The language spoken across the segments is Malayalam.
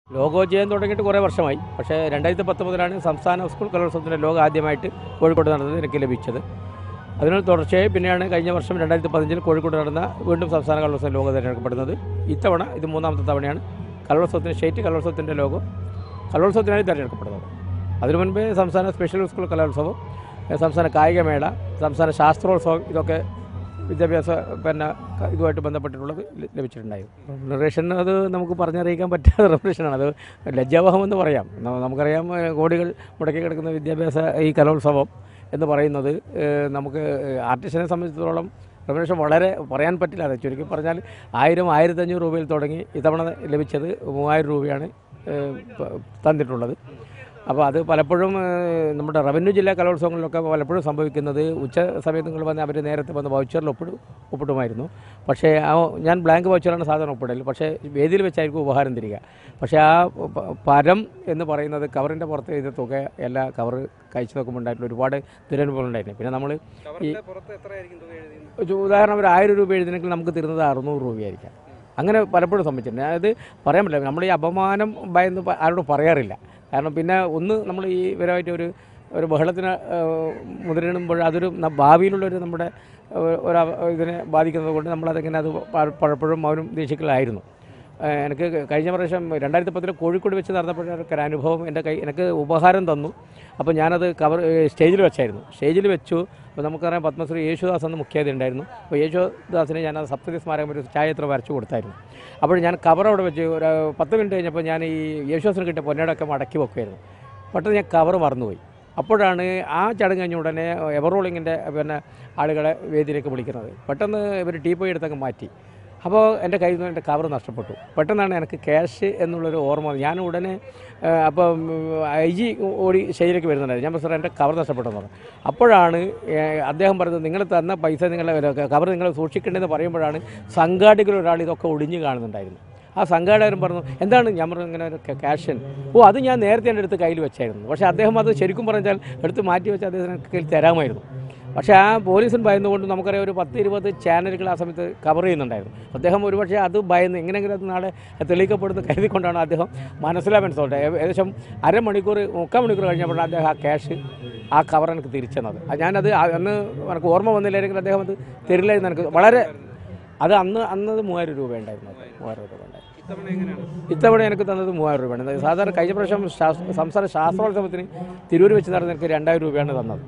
ലോഗോ ചെയ്യാൻ തുടങ്ങിയിട്ട് കുറേ വർഷമായി പക്ഷേ രണ്ടായിരത്തി പത്തൊമ്പതിലാണ് സംസ്ഥാന സ്കൂൾ കലോത്സവത്തിൻ്റെ ലോഗോ ആദ്യമായിട്ട് കോഴിക്കോട് നടന്നത് എനിക്ക് ലഭിച്ചത് അതിന് തുടർച്ചയായി പിന്നെയാണ് കഴിഞ്ഞ വർഷം രണ്ടായിരത്തി പതിനഞ്ചിൽ കോഴിക്കോട് നടന്ന വീണ്ടും സംസ്ഥാന കലോത്സവം ലോഗോ തിരഞ്ഞെടുക്കപ്പെടുന്നത് ഇത്തവണ ഇത് മൂന്നാമത്തെ തവണയാണ് കലോത്സവത്തിന് സ്റ്റേറ്റ് കലോത്സവത്തിൻ്റെ ലോഗോ കലോത്സവത്തിനായി തിരഞ്ഞെടുക്കപ്പെടുന്നത് അതിനു മുൻപേ സംസ്ഥാന സ്പെഷ്യൽ സ്കൂൾ കലോത്സവം ഏഹ് സംസ്ഥാന കായികമേള സംസ്ഥാന ശാസ്ത്രോത്സവം ഇതൊക്കെ വിദ്യാഭ്യാസ പിന്നെ ക- ഇതുമായിട്ട് ബന്ധപ്പെട്ടിട്ടുള്ളത് ല- ലഭിച്ചിട്ടുണ്ടായിരുന്നു റെമുനറേഷൻ അത് നമുക്ക് പറഞ്ഞറിയിക്കാൻ പറ്റാത്ത റെമുനറേഷനാണ് അത് ലജ്ജാവഹം എന്ന് പറയാം ന- നമുക്കറിയാം ഏഹ് കോടികൾ മുടക്കി കിടക്കുന്ന വിദ്യാഭ്യാസ ഈ കലോത്സവം എന്ന് പറയുന്നത് ഏഹ് നമുക്ക് ആർട്ടിസ്റ്റിനെ സംബന്ധിച്ചിടത്തോളം റെമുനറേഷൻ വളരെ പറയാൻ പറ്റില്ല അത് ചുരുക്കി പറഞ്ഞാൽ ആയിരം ആയിരത്തഞ്ഞൂറ് രൂപയിൽ തുടങ്ങി ഇത്തവണ ലഭിച്ചത് മൂവായിരം രൂപയാണ് ഏഹ് പ- തന്നിട്ടുള്ളത് അപ്പോൾ അത് പലപ്പോഴും ഏഹ്, നമ്മുടെ റവന്യൂ ജില്ലാ കലോത്സവങ്ങളിലൊക്കെ പലപ്പോഴും സംഭവിക്കുന്നത് ഉച്ച സമയത്ത് നിങ്ങൾ വന്ന് അവർ നേരത്തെ വന്ന് വൗച്ചറിൽ ഒപ്പിടും ഒപ്പിടുമായിരുന്നു പക്ഷേ ആ ഞാൻ ബ്ലാങ്ക് വൗച്ചറാണ് സാധാരണ ഒപ്പിടൽ പക്ഷേ വേദിയിൽ വെച്ചായിരിക്കും ഉപഹാരം തരിക പക്ഷേ ആ പ- പരം എന്ന് പറയുന്നത് കവറിൻ്റെ പുറത്ത് എഴുതിയ തുക എല്ലാ കവർ കഴിച്ചു നോക്കുമ്പോൾ ഉണ്ടായിട്ടുള്ള ഒരുപാട് ദുരനുഭവങ്ങൾ ഉണ്ടായിരുന്നു പിന്നെ നമ്മൾ കവറിന്റെ പുറത്ത് എത്രയായിരിക്കും തുക എഴുതിയത് ഒരു ഉദാഹരണം ഒരു ആയിരം രൂപ എഴുതിനെങ്കിൽ നമുക്ക് തരുന്നത് അറുന്നൂറ് രൂപയായിരിക്കാം അങ്ങനെ പലപ്പോഴും സംഭവിച്ചിട്ടുണ്ട് അതായത് പറയാൻ പറ്റില്ല നമ്മൾ ഈ അപമാനം ഭയന്ന് പ- ആരോടും പറയാറില്ല കാരണം പിന്നെ ഒന്ന് നമ്മൾ ഈ ഇവരായിട്ട് ഒരു ഒരു ബഹളത്തിന് ഏഹ്, മുതിരിടുമ്പോൾ അതൊരു ന- ഭാവിയിലുള്ളൊരു നമ്മുടെ ഏഹ്, ഒരു അവ- ഇതിനെ ബാധിക്കുന്നത് കൊണ്ട് നമ്മളതിങ്ങനെ അത് പ- പലപ്പോഴും മൗനം ദേഷിക്കലായിരുന്നു ഏഹ്, എനിക്ക് കഴിഞ്ഞ പ്രാവശ്യം രണ്ടായിരത്തി പത്തിൽ കോഴിക്കോട് വെച്ച് നടന്നപ്പോഴൊക്കെ ഒരു അനുഭവം എൻ്റെ കൈ എനിക്ക് ഉപഹാരം തന്നു അപ്പോൾ ഞാനത് കവർ ഏഹ്, സ്റ്റേജിൽ വെച്ചായിരുന്നു സ്റ്റേജിൽ വെച്ചു അപ്പോൾ നമുക്കറിയാം പത്മശ്രീ യേശുദാസ് എന്ന് മുഖ്യാതി ഉണ്ടായിരുന്നു അപ്പോൾ യേശുദാസിനെ ഞാൻ അത് സപ്തതി സ്മാരകം ഒരു ഛായത്ര വരച്ചു കൊടുത്തായിരുന്നു അപ്പോൾ ഞാൻ കവർ അവിടെ വെച്ച് ഒരു പത്ത് മിനിറ്റ് കഴിഞ്ഞപ്പോൾ ഞാൻ ഈ യേശുദാസിന് കിട്ടിയ പൊന്നടക്കം മടക്കി വെക്കുമായിരുന്നു പെട്ടെന്ന് ഞാൻ കവർ മറന്നുപോയി അപ്പോഴാണ് ആ ചടങ്ങ് കഴിഞ്ഞ ഉടനെ എവറോളിങ്ങിൻ്റെ പിന്നെ ആളുകളെ വേദിയിലേക്ക് വിളിക്കുന്നത് പെട്ടെന്ന് ഇവർ ടീ പോയി എടുത്തങ്ങ് മാറ്റി അപ്പോൾ എൻ്റെ കയ്യിൽ നിന്ന് എൻ്റെ കവർ നഷ്ടപ്പെട്ടു പെട്ടെന്നാണ് എനിക്ക് ക്യാഷ് എന്നുള്ളൊരു ഓർമ്മ വന്നത്. ഞാൻ ഉടനെ ആ, അപ്പം ഐ ജി ഓടി ശൈലിക്ക് വരുന്നുണ്ടായിരുന്നു ഞാൻ പറഞ്ഞു, സാർ എൻ്റെ കവർ നഷ്ടപ്പെട്ടെന്ന് പറഞ്ഞു അപ്പോഴാണ് ഏ, അദ്ദേഹം പറഞ്ഞത് നിങ്ങൾ തന്ന പൈസ നിങ്ങൾ കവർ നിങ്ങൾ സൂക്ഷിക്കേണ്ടതെന്ന് പറയുമ്പോഴാണ് സംഘാടകർ ഒരാൾ ഇതൊക്കെ ഒടിഞ്ഞു കാണുന്നുണ്ടായിരുന്നു ആ സംഘാടകരും പറഞ്ഞു എന്താണ് ഞാൻ പറഞ്ഞു ഇങ്ങനെ ഒരു ക്യാഷ് ഓ അത് ഞാൻ നേരത്തെ എൻ്റെ അടുത്ത് കയ്യിൽ വെച്ചായിരുന്നു പക്ഷേ അദ്ദേഹം അത് ശരിക്കും പറഞ്ഞാൽ എടുത്ത് മാറ്റി വെച്ച് അദ്ദേഹത്തിന് കയ്യിൽ തരാമായിരുന്നു പക്ഷേ ആ പോലീസിന് ഭയന്നുകൊണ്ട് നമുക്കറിയാം ഒരു പത്ത് ഇരുപത് ചാനലുകൾ ആ സമയത്ത് കവർ ചെയ്യുന്നുണ്ടായിരുന്നു അദ്ദേഹം ഒരുപക്ഷെ അത് ഭയന്ന് എങ്ങനെയെങ്കിലും അത് നാളെ തെളിയിക്കപ്പെടുന്ന കരുതിക്കൊണ്ടാണ് അദ്ദേഹം മനസ്സിലാ മനസ്സിലോട്ടെ ഏകദേശം അരമണിക്കൂർ മുക്കാൽ മണിക്കൂർ കഴിഞ്ഞപ്പോഴാണ് അദ്ദേഹം ആ ക്യാഷ് ആ കവർ എനിക്ക് തിരിച്ചെന്നത് അത് ഞാനത് ആ- അന്ന് എനിക്ക് ഓർമ്മ വന്നില്ലായിരുന്നെങ്കിൽ അദ്ദേഹം അത് തരില്ലായിരുന്നു എനിക്ക് വളരെ അത് അന്ന് അന്നത് മൂവായിരം രൂപ ഉണ്ടായിരുന്നു മൂവായിരം രൂപ ഉണ്ടായിരുന്നു ഇത്തവണ എങ്ങനെയാണ് ഇത്തവണ എനിക്ക് തന്നത് മൂവായിരം രൂപയാണ് അതായത് സാധാരണ കഴിഞ്ഞ പ്രാവശ്യം ശാസ്- സംസ്ഥാന ശാസ്ത്രോത്സവത്തിന് തിരൂർ വെച്ച് നടന്ന എനിക്ക് രണ്ടായിരം രൂപയാണ് തന്നത്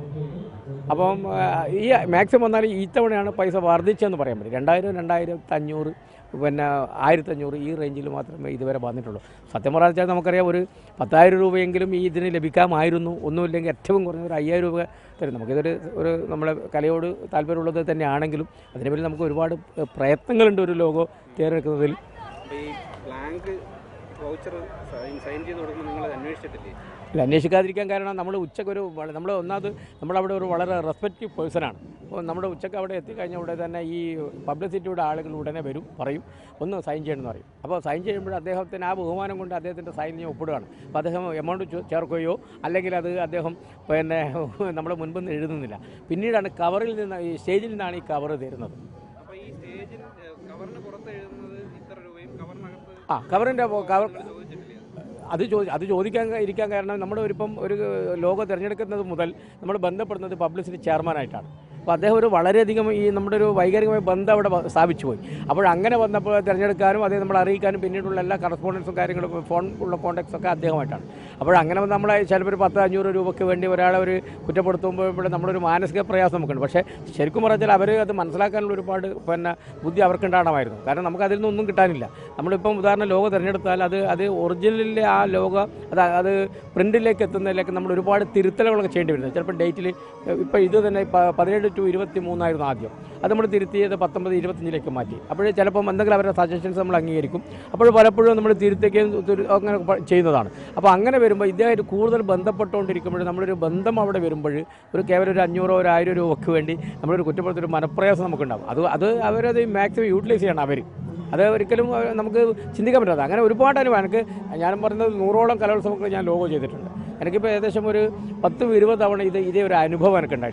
അപ്പം ആ, ഈ മാക്സിമം വന്നാൽ ഇത്തവണയാണ് പൈസ വർദ്ധിച്ചതെന്ന് പറയാൻ പറ്റും രണ്ടായിരം രണ്ടായിരത്തി അഞ്ഞൂറ് പിന്നെ ആയിരത്തഞ്ഞൂറ് ഈ റേഞ്ചിൽ മാത്രമേ ഇതുവരെ വന്നിട്ടുള്ളൂ സത്യം പറഞ്ഞാൽ വെച്ചാൽ നമുക്കറിയാം ഒരു പത്തായിരം രൂപയെങ്കിലും ഈ ഇതിന് ലഭിക്കാമായിരുന്നു ഒന്നുമില്ലെങ്കിൽ ഏറ്റവും കുറഞ്ഞ ഒരു അയ്യായിരം രൂപ തരും നമുക്കിതൊരു ഒരു നമ്മളെ കലയോട് താല്പര്യമുള്ളത് തന്നെയാണെങ്കിലും അതിന് പേരിൽ നമുക്ക് ഒരുപാട് പ്രയത്നങ്ങളുണ്ട് ഒരു ലോഗോ തിരഞ്ഞെടുക്കുന്നതിൽ അപ്പോൾ ഈ ബ്ലാങ്ക് വൗച്ചർ സൈൻ സൈൻ ചെയ്ത് കൊടുക്കുമ്പോൾ നിങ്ങൾ അന്വേഷിച്ചിട്ടില്ലേ ഇല്ല അന്വേഷിക്കാതിരിക്കാൻ കാരണം നമ്മൾ ഉച്ചയ്ക്ക് ഒരു നമ്മൾ ഒന്നാമത് നമ്മളവിടെ ഒരു വളരെ റെസ്പെക്റ്റീവ് പേഴ്സണാണ് അപ്പോൾ നമ്മുടെ ഉച്ചയ്ക്ക് അവിടെ എത്തിക്കഴിഞ്ഞ ഉടനെ തന്നെ ഈ പബ്ലിസിറ്റിയുടെ ആളുകൾ ഉടനെ വരും പറയും ഒന്ന് സൈൻ ചെയ്യണമെന്ന് പറയും അപ്പോൾ സൈൻ ചെയ്യുമ്പോൾ അദ്ദേഹത്തിന് ആ ബഹുമാനം കൊണ്ട് അദ്ദേഹത്തിൻ്റെ സൈൻ ഞാൻ ഒപ്പിടുകയാണ് അപ്പോൾ അദ്ദേഹം എമൗണ്ട് ചേർക്കുകയോ അല്ലെങ്കിൽ അത് അദ്ദേഹം പിന്നെ നമ്മുടെ മുൻപിൽ നിന്ന് എഴുതുന്നില്ല പിന്നീടാണ് കവറിൽ നിന്ന് ഈ സ്റ്റേജിൽ നിന്നാണ് ഈ കവർ തരുന്നത് അപ്പോൾ ഈ സ്റ്റേജിൽ കവറിന് പുറത്ത് എഴുതുന്നത് ഇത്ര രൂപയും കവറിനകത്ത് ആ കവറിൻ്റെ കവർ ചോദിച്ചിട്ടില്ലേ അത് ചോദി അത് ചോദിക്കാൻ ഇരിക്കാൻ കാരണം നമ്മൾ ഒരിപ്പം ഒരു ലോഗോ തിരഞ്ഞെടുക്കുന്നത് മുതൽ നമ്മൾ ബന്ധപ്പെടുന്നത് പബ്ലിസിറ്റി ചെയർമാനായിട്ടാണ് അപ്പോൾ അദ്ദേഹം ഒരു വളരെയധികം ഈ നമ്മുടെ ഒരു വൈകാരികമായ ബന്ധം അവിടെ വ- സ്ഥാപിച്ചു പോയി അപ്പോൾ അങ്ങനെ വന്നപ്പോൾ തിരഞ്ഞെടുക്കാനും അതേ നമ്മൾ അറിയിക്കാനും പിന്നീടുള്ള എല്ലാ കറസ്പോണ്ടൻസും കാര്യങ്ങളും ഫോൺ ഉള്ള കോൺടാക്ട്സ് ഒക്കെ അദ്ദേഹമായിട്ടാണ് അപ്പോൾ അങ്ങനെ വന്ന് നമ്മളെ ചിലപ്പോൾ ഒരു പത്ത് അഞ്ഞൂറ് രൂപയ്ക്ക് വേണ്ടി ഒരാളെ ഒരു കുറ്റപ്പെടുത്തുമ്പോൾ ഇവിടെ നമ്മളൊരു മാനസിക പ്രയാസം നമുക്കുണ്ട് പക്ഷേ ശരിക്കും പറഞ്ഞാൽ അവർ അത് മനസ്സിലാക്കാനുള്ള ഒരുപാട് പിന്നെ ബുദ്ധി അവർക്കുണ്ടാകണമായിരുന്നു കാരണം നമുക്ക് അതിൽ നിന്നൊന്നും കിട്ടാനില്ല നമ്മളിപ്പം ഉദാഹരണം ലോഗോ തിരഞ്ഞെടുത്താൽ അത് അത് ഒറിജിനലിലെ ആ ലോഗോ അത് അത് പ്രിൻറ്റിലേക്ക് എത്തുന്നതിലേക്ക് നമ്മൾ ഒരുപാട് തിരുത്തലുകളൊക്കെ ചെയ്യേണ്ടി വരുന്നത് ചിലപ്പോൾ ഡേറ്റിൽ ഇപ്പോൾ ഇത് തന്നെ പ- പതിനേഴ് ടു ഇരുപത്തി മൂന്നായിരുന്നു ആദ്യം അത് നമ്മൾ തിരുത്തിയത് പത്തൊമ്പത് ഇരുപത്തഞ്ചിലേക്ക് മാറ്റി അപ്പോഴേ ചിലപ്പം എന്തെങ്കിലും അവരുടെ സജഷൻസ് നമ്മൾ അംഗീകരിക്കും അപ്പോൾ പലപ്പോഴും നമ്മൾ തിരുത്തുകയും തിരു- അങ്ങനെ പ- ചെയ്യുന്നതാണ് അപ്പോൾ അങ്ങനെ വരുമ്പോൾ ഇദ്ദേഹമായിട്ട് കൂടുതൽ ബന്ധപ്പെട്ടുകൊണ്ടിരിക്കുമ്പോൾ നമ്മളൊരു ബന്ധം അവിടെ വരുമ്പോൾ ഒരു കേവലം ഒരു അഞ്ഞൂറോ ഒരു ആയിരം രൂപയ്ക്ക് വേണ്ടി നമ്മളൊരു കുറ്റപ്പെടുത്തൊരു മനപ്രയാസം നമുക്കുണ്ടാവും അത് അത് അവരത് മാക്സിമം യൂട്ടിലൈസ് ചെയ്യണം അവർ അത് ഒരിക്കലും അഹ് നമുക്ക് ചിന്തിക്കാൻ പറ്റാത്ത അങ്ങനെ ഒരുപാട് അനുഭവം എനിക്ക് ഞാനും പറയുന്നത് നൂറോളം കലോത്സവങ്ങൾ ഞാൻ ലോഗോ ചെയ്തിട്ടുണ്ട് എനിക്കിപ്പോൾ ഏകദേശം ഒരു പത്ത് ഇരുപത് തവണ ഇത് ഇതേ ഒരു അനുഭവം എനിക്ക് ഉണ്ടായിട്ടുണ്ട്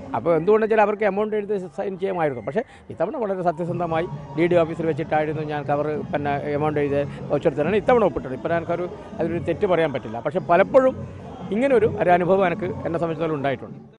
അപ്പോൾ എന്തുകൊണ്ടെന്ന് വെച്ചാൽ അവർക്ക് എമൗണ്ട് എഴുതി സൈൻ ചെയ്യാമായിരുന്നു പക്ഷേ ഇത്തവണ വളരെ സത്യസന്ധമായി ഡി ഡി ഓഫീസിൽ വെച്ചിട്ടായിരുന്നു ഞാൻ കവർ പിന്നെ എമൗണ്ട് എഴുതി വൗച്ചർ തരാണ് ഇത്തവണ ഒപ്പിട്ടത് ഇപ്പോൾ എനിക്കൊരു അതിലൊരു തെറ്റ് പറയാൻ പറ്റില്ല പക്ഷേ പലപ്പോഴും ഇങ്ങനൊരു ഒരു അനുഭവം എനിക്ക് എന്നെ സംബന്ധിച്ചിടത്തോളം ഉണ്ടായിട്ടുണ്ട്